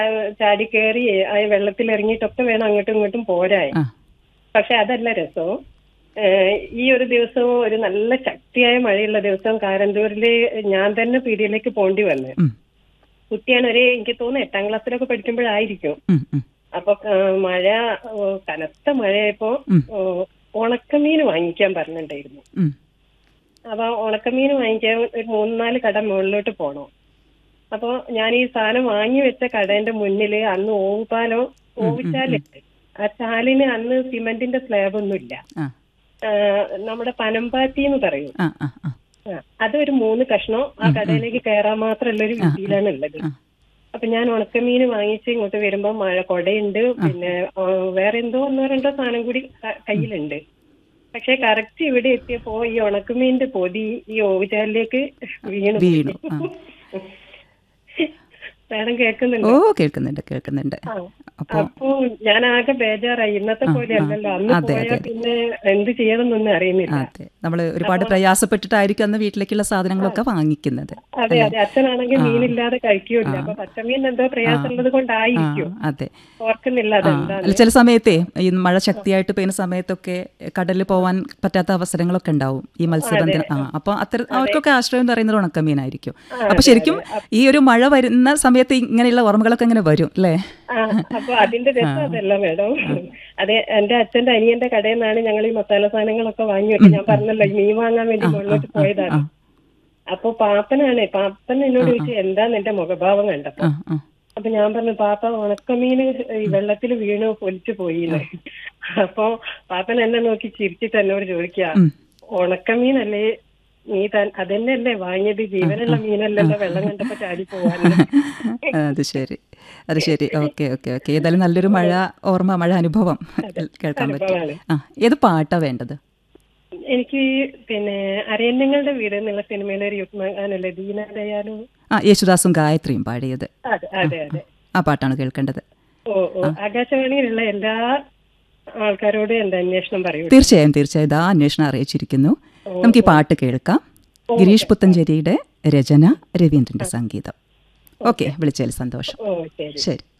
ചാടി കയറി ആ വെള്ളത്തിൽ ഇറങ്ങിയിട്ടൊക്കെ വേണം അങ്ങോട്ടും ഇങ്ങോട്ടും പോരാൻ ആ പക്ഷെ അതല്ല രസം ഏഹ് ഈ ഒരു ദിവസവും ഒരു നല്ല ശക്തിയായ മഴയുള്ള ദിവസം കാരന്തൂരില് ഞാൻ തന്നെ പീടിയയിലേക്ക് പോണ്ടി വന്നു ഉം, കുട്ടിയാണ് ഒരു എനിക്ക് തോന്നുന്നു എട്ടാം ക്ലാസ്സിലൊക്കെ പഠിക്കുമ്പോഴായിരിക്കും ഉം, ഉം, അപ്പൊ ആ, മഴ ഓ, കനത്ത മഴയായപ്പോ ഉം. ഓ, ഉണക്കമീൻ വാങ്ങിക്കാൻ പറഞ്ഞിട്ടുണ്ടായിരുന്നു ഉം. അപ്പൊ ഉണക്കമീൻ വാങ്ങിക്കാൻ ഒരു മൂന്ന് നാല് കട മുകളിലോട്ട് പോണം അപ്പൊ ഞാൻ ഈ സാധനം വാങ്ങി വെച്ച കടേന്റെ മുന്നില് അന്ന് ഓവുപാലം ഓവുചാലുണ്ട് ആ ചാലിന് അന്ന് സിമന്റിന്റെ സ്ലാബ് ഒന്നുമില്ല ആ ആ, നമ്മുടെ പനമ്പാത്തി എന്ന് പറയും ആ ആ ആ ആ, അതൊരു മൂന്ന് കഷ്ണം ആ കടയിലേക്ക് കയറാൻ മാത്രമുള്ള ഒരു രീതിയിലാണ് ഉള്ളത് ആ. അപ്പൊ ഞാൻ ഉണക്കമീൻ വാങ്ങിച്ച് ഇങ്ങോട്ട് വരുമ്പോ മഴ കൊടയുണ്ട് പിന്നെ ആ, വേറെ എന്തോ ഒന്നോ രണ്ടോ സാധനം കൂടി ക- കയ്യിലുണ്ട് പക്ഷെ കറക്റ്റ് ഇവിടെ എത്തിയപ്പോ ഈ ഉണക്കമീന്റെ പൊതി ഈ ഓവുചാലിലേക്ക് വീണു വീണു ആ മേഡം കേൾക്കുന്നുണ്ട് ഓ കേൾക്കുന്നുണ്ട് കേൾക്കുന്നുണ്ട് ആ. അപ്പോ അപ്പൊ ഞാൻ ആകെ ബേജാറായി ഇന്നത്തെ പോലെ അല്ലല്ലോ അന്ന് അതെ, പോയാൽ അതെ. പിന്നെ എന്ത് ചെയ്യണമെന്നൊന്നും അറിയുന്നില്ല അതെ നമ്മൾ ഒരുപാട് പ്രയാസപ്പെട്ടിട്ടായിരിക്കും അന്ന് വീട്ടിലേക്കുള്ള സാധനങ്ങളൊക്കെ വാങ്ങിക്കുന്നത് അതെ അതെ അച്ഛനാണെങ്കിൽ മീനില്ലാതെ കഴിക്കൂല അപ്പൊ പച്ചമീൻ എന്തോ പ്രയാസമുള്ളത് ആ കൊണ്ടായിരിക്കും അതെ ഓർക്കുന്നില്ല ആ അതെന്താ അല്ല ചില സമയത്തേ ഈ മഴ ശക്തിയായിട്ട് പെയ്യുന്ന സമയത്തൊക്കെ കടലിൽ പോവാൻ പറ്റാത്ത അവസരങ്ങളൊക്കെ ഉണ്ടാവും ഈ മത്സ്യബന്ധനം ആ അപ്പൊ അത്തരം അവർക്കൊക്കെ ആശ്രയം എന്ന് പറയുന്നത് ഉണക്കമീനായിരിക്കും അപ്പൊ ശരിക്കും ഈ ഒരു മഴ വരുന്ന സമയത്ത് ഇങ്ങനെയുള്ള ഓർമ്മകളൊക്കെ ഇങ്ങനെ വരും അല്ലേ ആ അപ്പൊ അതിന്റെ രസം അതല്ല മേഡം അതെ എന്റെ അച്ഛന്റെ അനിയന്റെ കടയിൽ നിന്നാണ് ഞങ്ങൾ ഈ മസാല സാധനങ്ങളൊക്കെ വാങ്ങി വെച്ചത് ഞാൻ പറഞ്ഞല്ലോ ഈ മീൻ വാങ്ങാൻ വേണ്ടി മുകളിലോട്ട് പോയതാണ് അപ്പൊ പാപ്പനാണ് പാപ്പൻ എന്നോട് ചോദിച്ചു എന്താന്ന് എന്റെ മുഖഭാവം കണ്ടപ്പോ ആ ആ അപ്പൊ ഞാൻ പറഞ്ഞു പാപ്പ ഉണക്കമീന് ഈ വെള്ളത്തിൽ വീണ് പൊലിച്ചു പോയിന്ന് അപ്പൊ പാപ്പൻ എന്നെ നോക്കി ചിരിച്ചിട്ട് എന്നോട് ചോദിക്കുക ഉം. ഉണക്കമീനല്ലേ നീ താൻ അതന്നെയല്ലേ വാങ്ങിയത് ജീവനുള്ള മീനല്ലല്ലോ വെള്ളം കണ്ടപ്പോ ചാടി പോവാൻ അത് ശരി അത് ശരി ഓക്കെ ഓക്കെ ഓക്കെ ഏതായാലും നല്ലൊരു മഴ ഓർമ്മ മഴ അനുഭവം കേൾക്കാൻ പറ്റും അനുഭവമാണ്. ആ ഏത് പാട്ടാ വേണ്ടത് എനിക്ക് പിന്നെ അരയന്നങ്ങളുടെ വീട് എന്നുള്ള സിനിമയിലെ ഒരു യുഗ്മഗാനല്ലേ ദീനദയാലു ആ യേശുദാസും ഗായത്രിയും പാടിയത് അതെ അതെ അതെ ആ പാട്ടാണ് കേൾക്കേണ്ടത് ഓ ഓ ആകാശവാണിയിലുള്ള എല്ലാ ആൾക്കാരോടും എന്റെ അന്വേഷണം പറയൂ തീർച്ചയായും തീർച്ചയായും ഇതാ അന്വേഷണം അറിയിച്ചിരിക്കുന്നു നമുക്ക് ഈ പാട്ട് കേൾക്കാം ഗിരീഷ് പുത്തഞ്ചേരിയുടെ രചന രവീന്ദ്രന്റെ സംഗീതം ഓക്കെ വിളിച്ചതിൽ സന്തോഷം ഓ ശരി ശരി